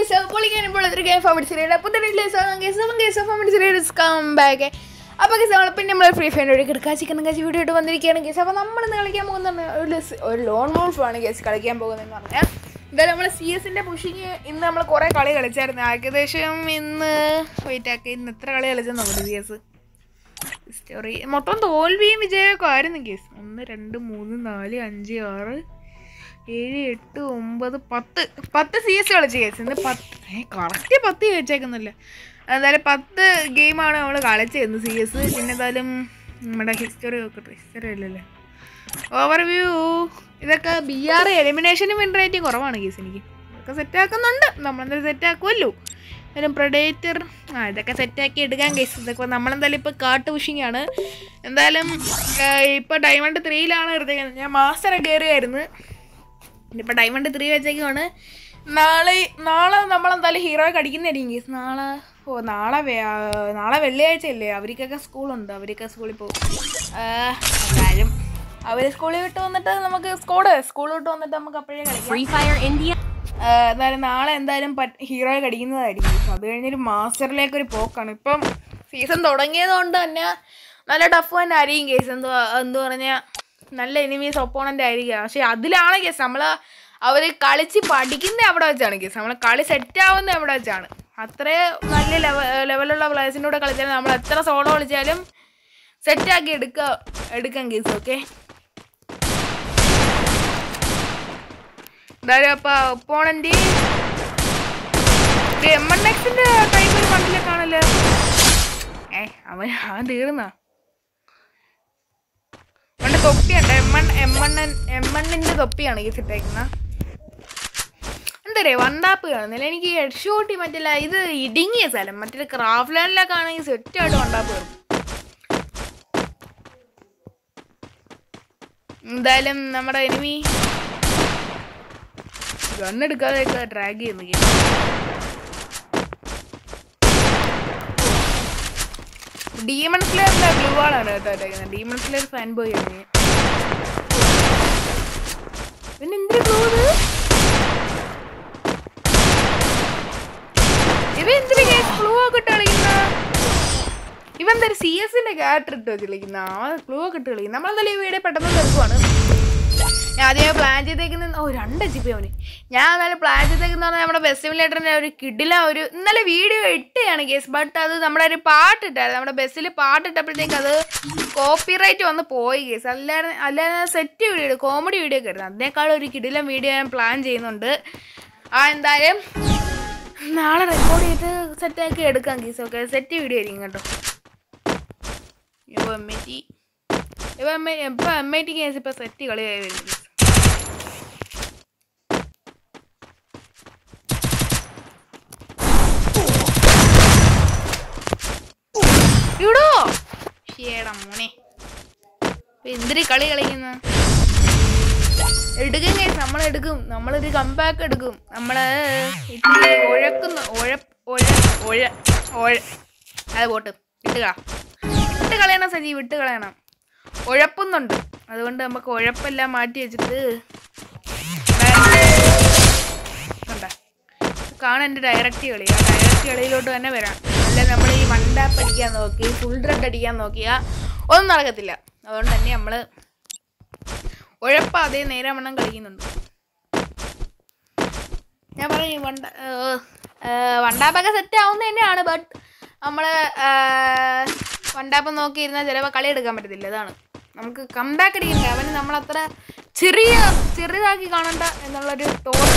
Guys പൊളിക്കാൻ ഇപ്പോൾ ഒരു ഗെയിം ഫാമിലി സീരിയൽ പുതിയ guys family serial come back അപ്പോൾ ഗൈസ് നമ്മൾ പിന്നെ നമ്മൾ ഫ്രീ ഫയറിൻ്റെ ഒരു കിടക്കാച്ചി കണ്ണുകാച്ചി വീഡിയോ ഇട്ട് വന്നിരിക്കുകയാണ് ഗൈസ് അപ്പോൾ നമ്മൾ ഇന്ന് കളിക്കാൻ പോകുന്ന ഒരു ലിസ്- ഒരു ലോൺ വോൾഫാണ് ഗൈസ് കളിക്കാൻ പോകുന്നതെന്ന് പറഞ്ഞാൽ എന്തായാലും നമ്മൾ സി എസിൻ്റെ പുഷിങ് ഇന്ന് നമ്മൾ കുറേ കളി കളിച്ചായിരുന്നു ഏകദേശം ഇന്ന് വെയിറ്റ് ആക്കി ഇന്ന് എത്ര കളി കളിച്ചെന്ന് നോക്കട്ടെ സി എസ് സ്റ്റോറി മൊത്തം തോൽവിയും വിജയമൊക്കെ ആയിരുന്നു കേസ് ഒന്ന് രണ്ട് മൂന്ന് നാല് അഞ്ച് ആറ് ഏഴ് എട്ട് ഒമ്പത് പത്ത് പത്ത് സി എസ് കളിച്ച് കേസ് ഇന്ന് പത്ത് ഏ കറക്റ്റ് പത്ത് കഴിച്ചേക്കുന്നില്ല എന്തായാലും പത്ത് ഗെയിമാണ് നമ്മൾ കളിച്ചത് സി എസ് പിന്നെ എന്തായാലും നമ്മുടെ ഹിസ്റ്ററി നോക്കട്ടെ ഹിസ്റ്ററി അല്ലല്ലേ ഓവർവ്യൂ ഇതൊക്കെ ബി ആർ എലിമിനേഷനും വിൻ റേറ്റിംഗ് കുറവാണ് കേസ് എനിക്ക് ഇതൊക്കെ സെറ്റാക്കുന്നുണ്ട് നമ്മളെന്തായാലും സെറ്റാക്കുമല്ലോ എന്തായാലും പ്രൊഡേറ്റർ ആ ഇതൊക്കെ സെറ്റാക്കി എടുക്കാൻ കേസ് ഇതൊക്കെ നമ്മളെന്തായാലും ഇപ്പോൾ കാട്ട് പുഷിങ് ആണ് എന്തായാലും ഇപ്പോൾ ഡയമണ്ട് ത്രീയിലാണ് എടുത്തേക്കുന്നത് ഞാൻ മാസ്റ്റർ കയറിയായിരുന്നു ഇനിയിപ്പോൾ ഡയമണ്ട് ത്രീ വെച്ചേക്കുവാണ് നാളെ നാളെ നമ്മളെന്തായാലും ഹീറോയെ കടിക്കുന്നതായിരിക്കും കേസ് നാളെ ഓ നാളെ വ്യാ- നാളെ വെള്ളിയാഴ്ച അല്ലേ അവർക്കൊക്കെ സ്കൂളുണ്ട് അവരൊക്കെ സ്കൂളിൽ പോകും ആ, എന്തായാലും അവർ സ്കൂളിൽ വിട്ട് വന്നിട്ട് നമുക്ക് സ്കോഡ് സ്കൂളിൽ വിട്ട് വന്നിട്ട് നമുക്ക് അപ്പോഴേ കളിക്കാം Free Fire India. ആ, എന്തായാലും നാളെ എന്തായാലും പറ്റ് ഹീറോയെ കടിക്കുന്നതായിരിക്കും അത് കഴിഞ്ഞൊരു മാസ്റ്ററിലേക്ക് ഒരു പോക്കാണ് ഇപ്പം സീസൺ തുടങ്ങിയത് കൊണ്ട് തന്നെ നല്ല ടഫ് തന്നെ ആയിരിക്കും കേസ് എന്തോ എന്തു പറഞ്ഞാൽ നല്ല എനിമീസ് ഒപ്പോണൻ്റ് ആയിരിക്കും പക്ഷേ അതിലാണ് കേസ് നമ്മൾ അവർ കളിച്ച് പഠിക്കുന്ന അവിടെ വെച്ചാണ് കേസ് നമ്മൾ കളി സെറ്റ് ആവുന്ന അവിടെ വെച്ചാണ് അത്രേ നല്ല ലെവ ലെവലുള്ള പ്ലേയേഴ്സിൻ്റെ കൂടെ കളിച്ചാലും നമ്മൾ എത്ര സോളോ കളിച്ചാലും സെറ്റാക്കി എടുക്കുക എടുക്കാം കേസ് ഓക്കെ എന്തായാലും അപ്പൊ ഒപ്പോണന്റ് എം എൻ എക്സിന്റെ ടൈപ്പ് ഒരു മണ്ടിലെ കാണല്ലേ ഏ അവൻ അവൻ തീർന്ന അവന്റെ തൊപ്പിയുണ്ട് M N M N M എണ്ണിന്റെ തൊപ്പിയാണ് ഈ ഇട്ടേക്കുന്ന എന്താ പറയാ വണ്ടാപ്പ് കാണുന്നില്ല എനിക്ക് ഹെഡ് ഷോട്ടി മറ്റില്ല ഇത് ഇടുങ്ങിയ സ്ഥലം മറ്റേ ക്രാഫ്റ്റ് ലാൻഡിലൊക്കെ ആണെങ്കിൽ സെറ്റായിട്ട് വണ്ടാപ്പ് കയറും എന്തായാലും നമ്മുടെ എനിമി ഗണ്ണെടുക്കാതെയൊക്കെ ഡ്രാഗ് ചെയ്യുന്നു game. ഡീമൺ സ്ലെയറിന്റെ ബ്ലൂ ആണ് കേട്ടോ ഇട്ടേക്കുന്നത് ഡീമൺ സ്ലെയർ ഫാൻ ബോയ് ആണ് ഞാൻ. പിന്നെ എന്തിനു ബ്ലൂ ഇവ എന്തിനു ബ്ലൂ ഒക്കെ ഇട്ട് കളിക്കുന്ന ഇവ എന്തായാലും സി എസിന്റെ ക്യാരക്ടർ ഇട്ട് കളിക്കുന്ന ബ്ലൂ ഒക്കെ ഇട്ട് കളിക്കുന്ന നമ്മളെന്തായാലും ഈ വീഡിയോ പെട്ടെന്ന് തീർക്കുവാണ് ഞാൻ ആദ്യമേ പ്ലാൻ ചെയ്തേക്കുന്ന ഓ രണ്ട് ജി ബി അവന് ഞാൻ എന്നാലും പ്ലാൻ ചെയ്തേക്കുന്ന പറഞ്ഞാൽ നമ്മുടെ ബെസ്റ്റ് ലേറ്ററിൻ്റെ ഒരു കിഡില ഒരു ഇന്നലെ വീഡിയോ ഇട്ടയാണ് കേസ് ബട്ട് അത് നമ്മുടെ ഒരു പാട്ട് ഇട്ടായിരുന്നു നമ്മുടെ ബസ്സിൽ പാട്ട് ഇട്ടപ്പോഴത്തേക്ക് അത് കോപ്പിറൈറ്റ് വന്ന് പോയി കേസ് അല്ലാതെ അല്ലാതെ സെറ്റ് വീഡിയോ കോമഡി വീഡിയോ ഒക്കെ ആയിരുന്നു അതിനേക്കാളും ഒരു കിടിലം വീഡിയോ ഞാൻ പ്ലാൻ ചെയ്യുന്നുണ്ട് ആ എന്തായാലും നാളെ റെക്കോർഡ് ചെയ്ത് സെറ്റാക്കി എടുക്കാം കേസ് ഓക്കെ സെറ്റ് വീഡിയോ ആയിരിക്കും കേട്ടോ ഇപ്പോൾ എം ഐ ടി ഇപ്പൊ എം ഐ ഇപ്പൊ എം ഐ ടി കേസ് ഇപ്പൊ സെറ്റ് കളിയായി വരുന്നത് ഇവിടോ ഷേടാ മോനെ ഇപ്പൊ എന്തിരി കളി കളിക്കുന്ന എടുക്കും കേസ് നമ്മൾ എടുക്കും നമ്മളൊരു കമ്പാക്ക് എടുക്കും നമ്മള് ഇത്തിരി ഉഴക്കുന്ന ഉഴ ഉഴ ഉഴ ഉഴ അത് പോട്ട് ഇട്ടുക വിട്ട് കളയണം സജി വിട്ട് കളയണം ഉഴപ്പുന്നുണ്ട് അതുകൊണ്ട് നമുക്ക് ഉഴപ്പെല്ലാം മാറ്റി വെച്ചിട്ട് കണ്ട കാണാൻ എൻ്റെ ഡയറക്റ്റ് കളി ആ ഡയറക്റ്റ് കളിയിലോട്ട് തന്നെ വരാം അല്ല നമ്മൾ ഈ വണ്ടാപ്പ് അടിക്കാൻ നോക്കി ഫുൾ ഡ്രഗ് അടിക്കാൻ നോക്കിയാൽ ഒന്നും നടക്കത്തില്ല അതുകൊണ്ട് തന്നെ നമ്മൾ ഉഴപ്പാതെ നേരെ വണ്ണം കളിക്കുന്നുണ്ട് ഞാൻ പറഞ്ഞു വണ്ട ഏഹ്, ഏഹ്, വണ്ടാപ്പൊക്കെ സെറ്റ് ആവുന്ന തന്നെയാണ് ബട്ട് നമ്മൾ വണ്ടാപ്പം നോക്കിയിരുന്നാൽ ചിലപ്പോൾ കളി എടുക്കാൻ പറ്റത്തില്ല അതാണ് നമുക്ക് കംബാക്ക് അടിക്കണ്ടേ അവന് നമ്മളത്ര ചെറിയ ചെറിയതാക്കി കാണണ്ട എന്നുള്ളൊരു തോന്നൽ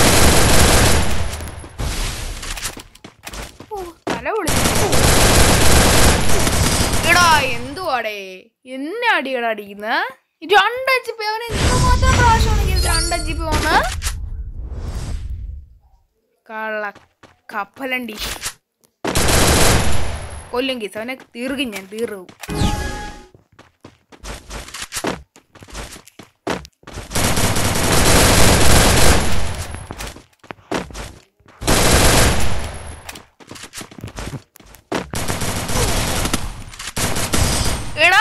ഓ തല പൊളിച്ചു എടാ എന്തുവാടേ എന്നെ അടിയടാ അടിക്കുന്ന രണ്ടഞ്ച് പി അവന് എന്തുമാത്രം പ്രാവശ്യമാണ് ഈ രണ്ടഞ്ച് പി പോന്ന കള്ള കപ്പലണ്ടി കൊല്ലും കേസ് അവനെ തീർക്കും ഞാൻ തീർക്കും എടാ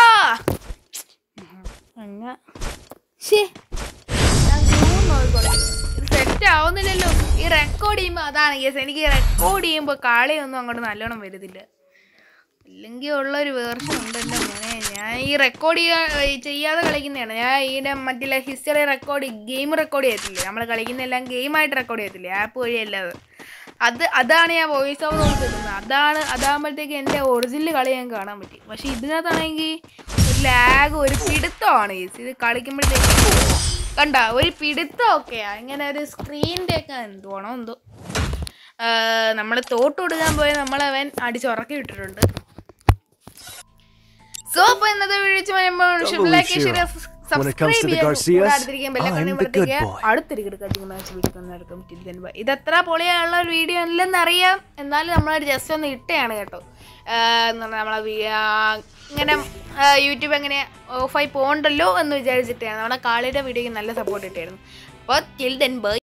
അങ്ങ ശ്ശേ. ഞാൻ zoom നോക്കിക്കോട്ടെ. ഇത് സെറ്റ് ആവുന്നില്ലല്ലോ ഈ റെക്കോർഡ് റെക്കോർഡ് ചെയ്യുമ്പോൾ അതാണ് കേസ് എനിക്ക് റെക്കോർഡ് ചെയ്യുമ്പോൾ കാളിയൊന്നും അങ്ങോട്ട് നല്ലോണം വരുന്നില്ല അല്ലെങ്കിൽ ഉള്ളൊരു വേർഷൻ ഉണ്ട് എൻ്റെ മോനെ ഞാൻ ഈ റെക്കോർഡ് ചെയ്യാ ചെയ്യാതെ കളിക്കുന്നതാണ് ഞാൻ ഇതിൻ്റെ മറ്റുള്ള ഹിസ്റ്ററി റെക്കോർഡ് ഗെയിം റെക്കോർഡ് ചെയ്യത്തില്ലേ നമ്മൾ കളിക്കുന്നതെല്ലാം ഗെയിമായിട്ട് റെക്കോർഡ് ചെയ്യത്തില്ലേ ആപ്പ് വഴിയല്ലാതെ അത് അതാണ് ഞാൻ വോയിസ് ഓവർ കൊടുത്തിരുന്നത് അതാണ് അതാകുമ്പോഴത്തേക്ക് എൻ്റെ ഒറിജിനൽ കളി ഞാൻ കാണാൻ പറ്റി പക്ഷേ ഇതിനകത്താണെങ്കിൽ ഒരു ലാഗ് ഒരു പിടുത്തമാണ് കേസ് ഇത് കളിക്കുമ്പോഴത്തേക്ക് കണ്ട ഒരു പിടുത്തം ഒക്കെയാ ഇങ്ങനെ ഒരു സ്ക്രീനിൻ്റെ ഒക്കെ എന്തുവാണോ എന്തോ നമ്മൾ തോട്ട് കൊടുക്കാൻ പോയ നമ്മളവൻ അടിച്ചുറക്കി വിട്ടിട്ടുണ്ട് സോ അപ്പോൾ ഇന്നത്തെ വീഡിയോ വരുമ്പോൾ Don't lose Shira. When it comes to the Garcias, I'm the good boy. ഇത് എത്ര പൊളിയുള്ള ഒരു വീഡിയോ അല്ലെന്ന് അറിയാം എന്നാലും നമ്മളൊരു ജസ്റ്റ് ഒന്ന് ഇട്ടയാണ് കേട്ടോ ആഹ് എന്ന് പറഞ്ഞാൽ നമ്മളെ വീ- ആഹ് ഇങ്ങനെ ആഹ് യൂട്യൂബ് എങ്ങനെ ഓഫായി പോകണ്ടല്ലോ എന്ന് വിചാരിച്ചിട്ടാണ് നമ്മുടെ കാളിയുടെ വീഡിയോക്ക് നല്ല സപ്പോർട്ട് കിട്ടിയായിരുന്നു അപ്പോൾ ടിൽ ദെൻ ബൈ